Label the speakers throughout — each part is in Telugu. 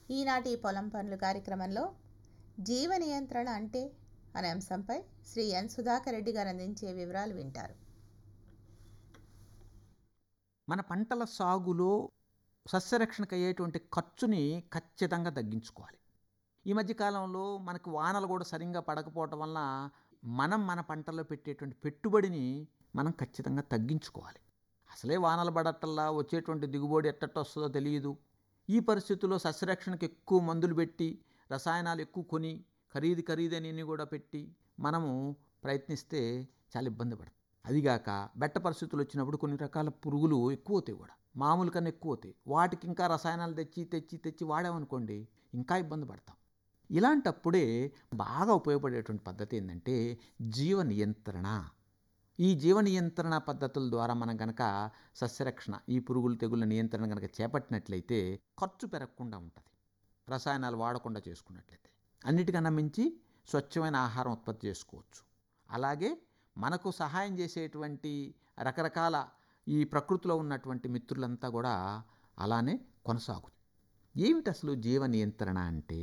Speaker 1: ఈనాటి పొలం పనులు కార్యక్రమంలో జీవ నియంత్రణ అంటే అనే అంశంపై శ్రీ ఎన్ సుధాకర్ రెడ్డి గారు అందించే వివరాలు వింటారు
Speaker 2: మన పంటల సాగులో సస్యరక్షణకు అయ్యేటువంటి ఖర్చుని ఖచ్చితంగా తగ్గించుకోవాలి ఈ మధ్య కాలంలో మనకు వానలు కూడా సరిగ్గా పడకపోవటం వల్ల మనం మన పంటల్లో పెట్టేటువంటి పెట్టుబడిని మనం ఖచ్చితంగా తగ్గించుకోవాలి అసలే వానలు పడటల్లా వచ్చేటువంటి దిగుబడి ఎట్టట్టు వస్తుందో తెలియదు ఈ పరిస్థితుల్లో సస్యరక్షణకు ఎక్కువ మందులు పెట్టి రసాయనాలు ఎక్కువ కొని ఖరీదు ఖరీదైనవి కూడా పెట్టి మనము ప్రయత్నిస్తే చాలా ఇబ్బంది పడతాం అదిగాక బెట్ట పరిస్థితులు వచ్చినప్పుడు కొన్ని రకాల పురుగులు ఎక్కువ అవుతాయి కూడా మామూలు కన్నా ఎక్కువ అవుతాయి వాటికి ఇంకా రసాయనాలు తెచ్చి తెచ్చి తెచ్చి వాడామనుకోండి ఇంకా ఇబ్బంది పడతాం ఇలాంటప్పుడే బాగా ఉపయోగపడేటువంటి పద్ధతి ఏంటంటే జీవ నియంత్రణ ఈ జీవ నియంత్రణ పద్ధతుల ద్వారా మనం కనుక సస్యరక్షణ ఈ పురుగులు తెగుళ్ళ నియంత్రణ కనుక చేపట్టినట్లయితే ఖర్చు పెరగకుండా ఉంటుంది రసాయనాలు వాడకుండా చేసుకున్నట్లయితే అన్నిటికన్నా మించి స్వచ్ఛమైన ఆహారం ఉత్పత్తి చేసుకోవచ్చు అలాగే మనకు సహాయం చేసేటువంటి రకరకాల ఈ ప్రకృతిలో ఉన్నటువంటి మిత్రులంతా కూడా అలానే కొనసాగుతుంది ఏమిటి అసలు జీవ నియంత్రణ అంటే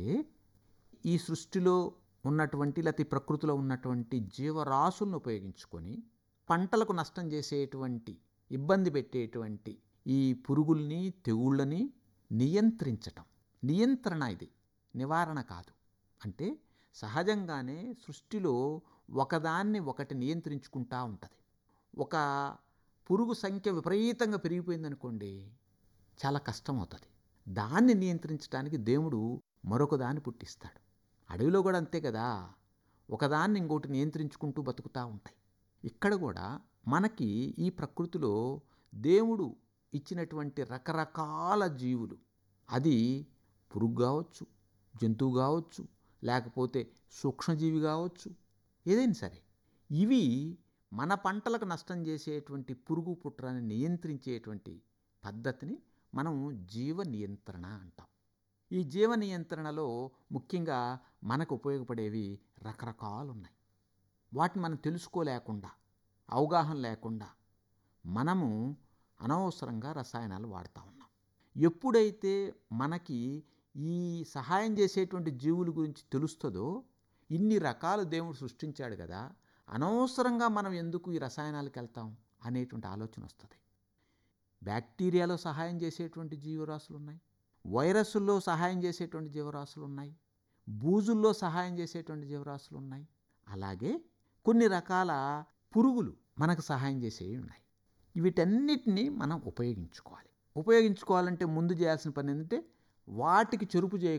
Speaker 2: ఈ సృష్టిలో ఉన్నటువంటి లేకపోతే ఈ ప్రకృతిలో ఉన్నటువంటి జీవరాశులను ఉపయోగించుకొని పంటలకు నష్టం చేసేటువంటి ఇబ్బంది పెట్టేటువంటి ఈ పురుగుల్ని తెగుళ్ళని నియంత్రించటం నియంత్రణ ఇది నివారణ కాదు అంటే సహజంగానే సృష్టిలో ఒకదాన్ని ఒకటి నియంత్రించుకుంటా ఉంటుంది ఒక పురుగు సంఖ్య విపరీతంగా పెరిగిపోయిందనుకోండి చాలా కష్టం అవుతుంది దాన్ని నియంత్రించడానికి దేవుడు మరొక దాన్ని పుట్టిస్తాడు అడవిలో కూడా అంతే కదా ఒకదాన్ని ఇంకోటి నియంత్రించుకుంటూ బతుకుతూ ఉంటాయి ఇక్కడ కూడా మనకి ఈ ప్రకృతిలో దేవుడు ఇచ్చినటువంటి రకరకాల జీవులు అది పురుగు కావచ్చు జంతువు కావచ్చు లేకపోతే సూక్ష్మజీవి కావచ్చు ఏదైనా సరే ఇవి మన పంటలకు నష్టం చేసేటువంటి పురుగు పుట్రని నియంత్రించేటువంటి పద్ధతిని మనం జీవ నియంత్రణ అంటాం ఈ జీవ నియంత్రణలో ముఖ్యంగా మనకు ఉపయోగపడేవి రకరకాలు ఉన్నాయి వాటిని మనం తెలుసుకోలేకుండా అవగాహన లేకుండా మనము అనవసరంగా రసాయనాలు వాడుతూ ఉన్నాం ఎప్పుడైతే మనకి ఈ సహాయం చేసేటువంటి జీవుల గురించి తెలుస్తుందో ఇన్ని రకాలు దేవుడు సృష్టించాడు కదా అనవసరంగా మనం ఎందుకు ఈ రసాయనాలకు వెళ్తాం అనేటువంటి ఆలోచన వస్తుంది బ్యాక్టీరియాలో సహాయం చేసేటువంటి జీవరాశులు ఉన్నాయి వైరస్ల్లో సహాయం చేసేటువంటి జీవరాశులు ఉన్నాయి బూజుల్లో సహాయం చేసేటువంటి జీవరాశులు ఉన్నాయి అలాగే కొన్ని రకాల పురుగులు మనకు సహాయం చేసేవి ఉన్నాయి వీటన్నిటిని మనం ఉపయోగించుకోవాలి ఉపయోగించుకోవాలంటే ముందు చేయాల్సిన పని ఏంటంటే వాటికి చెరుపు చేయ